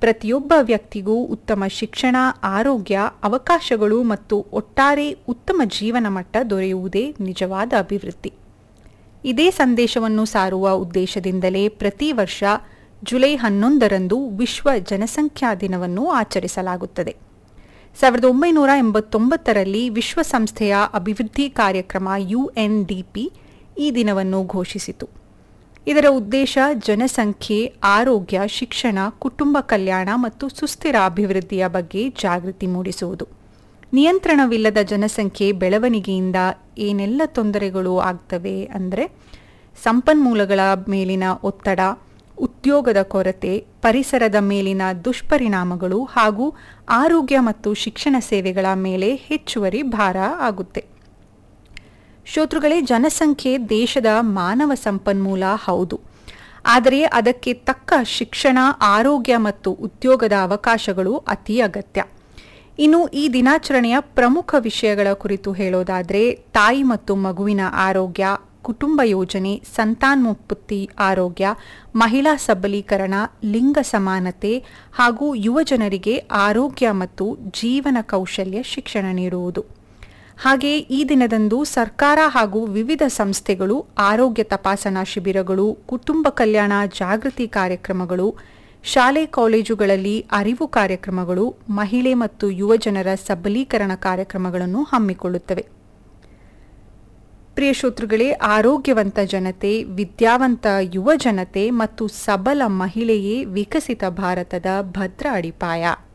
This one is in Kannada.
ಪ್ರತಿಯೊಬ್ಬ ವ್ಯಕ್ತಿಗೂ ಉತ್ತಮ ಶಿಕ್ಷಣ ಆರೋಗ್ಯ ಅವಕಾಶಗಳು ಮತ್ತು ಒಟ್ಟಾರೆ ಉತ್ತಮ ಜೀವನ ಮಟ್ಟ ದೊರೆಯುವುದೇ ನಿಜವಾದ ಅಭಿವೃದ್ಧಿ ಇದೇ ಸಂದೇಶವನ್ನು ಸಾರುವ ಉದ್ದೇಶದಿಂದಲೇ ಪ್ರತಿ ವರ್ಷ ಜುಲೈ ಹನ್ನೊಂದರಂದು ವಿಶ್ವ ಜನಸಂಖ್ಯಾ ದಿನವನ್ನು ಆಚರಿಸಲಾಗುತ್ತದೆ ಸಾವಿರದ ಒಂಬೈನೂರ ಎಂಬತ್ತೊಂಬತ್ತರಲ್ಲಿ ವಿಶ್ವಸಂಸ್ಥೆಯ ಅಭಿವೃದ್ಧಿ ಕಾರ್ಯಕ್ರಮ ಯುಎನ್ಡಿಪಿ ಈ ದಿನವನ್ನು ಘೋಷಿಸಿತು ಇದರ ಉದ್ದೇಶ ಜನಸಂಖ್ಯೆ ಆರೋಗ್ಯ ಶಿಕ್ಷಣ ಕುಟುಂಬ ಕಲ್ಯಾಣ ಮತ್ತು ಸುಸ್ಥಿರ ಅಭಿವೃದ್ಧಿಯ ಬಗ್ಗೆ ಜಾಗೃತಿ ಮೂಡಿಸುವುದು ನಿಯಂತ್ರಣವಿಲ್ಲದ ಜನಸಂಖ್ಯೆ ಬೆಳವಣಿಗೆಯಿಂದ ಏನೆಲ್ಲ ತೊಂದರೆಗಳು ಆಗ್ತವೆ ಅಂದರೆ ಸಂಪನ್ಮೂಲಗಳ ಮೇಲಿನ ಒತ್ತಡ ಉದ್ಯೋಗದ ಕೊರತೆ ಪರಿಸರದ ಮೇಲಿನ ದುಷ್ಪರಿಣಾಮಗಳು ಹಾಗೂ ಆರೋಗ್ಯ ಮತ್ತು ಶಿಕ್ಷಣ ಸೇವೆಗಳ ಮೇಲೆ ಹೆಚ್ಚುವರಿ ಭಾರ ಆಗುತ್ತೆ ಶ್ರೋತೃಗಳೇ ಜನಸಂಖ್ಯೆ ದೇಶದ ಮಾನವ ಸಂಪನ್ಮೂಲ ಹೌದು ಆದರೆ ಅದಕ್ಕೆ ತಕ್ಕ ಶಿಕ್ಷಣ ಆರೋಗ್ಯ ಮತ್ತು ಉದ್ಯೋಗದ ಅವಕಾಶಗಳು ಅತಿ ಅಗತ್ಯ ಇನ್ನು ಈ ದಿನಾಚರಣೆಯ ಪ್ರಮುಖ ವಿಷಯಗಳ ಕುರಿತು ಹೇಳೋದಾದರೆ ತಾಯಿ ಮತ್ತು ಮಗುವಿನ ಆರೋಗ್ಯ ಕುಟುಂಬ ಯೋಜನೆ ಸಂತಾನೋತ್ಪತ್ತಿ ಆರೋಗ್ಯ ಮಹಿಳಾ ಸಬಲೀಕರಣ ಲಿಂಗ ಸಮಾನತೆ ಹಾಗೂ ಯುವಜನರಿಗೆ ಆರೋಗ್ಯ ಮತ್ತು ಜೀವನ ಕೌಶಲ್ಯ ಶಿಕ್ಷಣ ನೀಡುವುದು ಹಾಗೆ ಈ ದಿನದಂದು ಸರ್ಕಾರ ಹಾಗೂ ವಿವಿಧ ಸಂಸ್ಥೆಗಳು ಆರೋಗ್ಯ ತಪಾಸಣಾ ಶಿಬಿರಗಳು ಕುಟುಂಬ ಕಲ್ಯಾಣ ಜಾಗೃತಿ ಕಾರ್ಯಕ್ರಮಗಳು ಶಾಲೆ ಕಾಲೇಜುಗಳಲ್ಲಿ ಅರಿವು ಕಾರ್ಯಕ್ರಮಗಳು ಮಹಿಳೆ ಮತ್ತು ಯುವಜನರ ಸಬಲೀಕರಣ ಕಾರ್ಯಕ್ರಮಗಳನ್ನು ಹಮ್ಮಿಕೊಳ್ಳುತ್ತವೆ ಪ್ರಿಯ ಶ್ರೋತೃಗಳೇ ಆರೋಗ್ಯವಂತ ಜನತೆ ವಿದ್ಯಾವಂತ ಯುವ ಜನತೆ ಮತ್ತು ಸಬಲ ಮಹಿಳೆಯೇ ವಿಕಸಿತ ಭಾರತದ ಭದ್ರ ಅಡಿಪಾಯ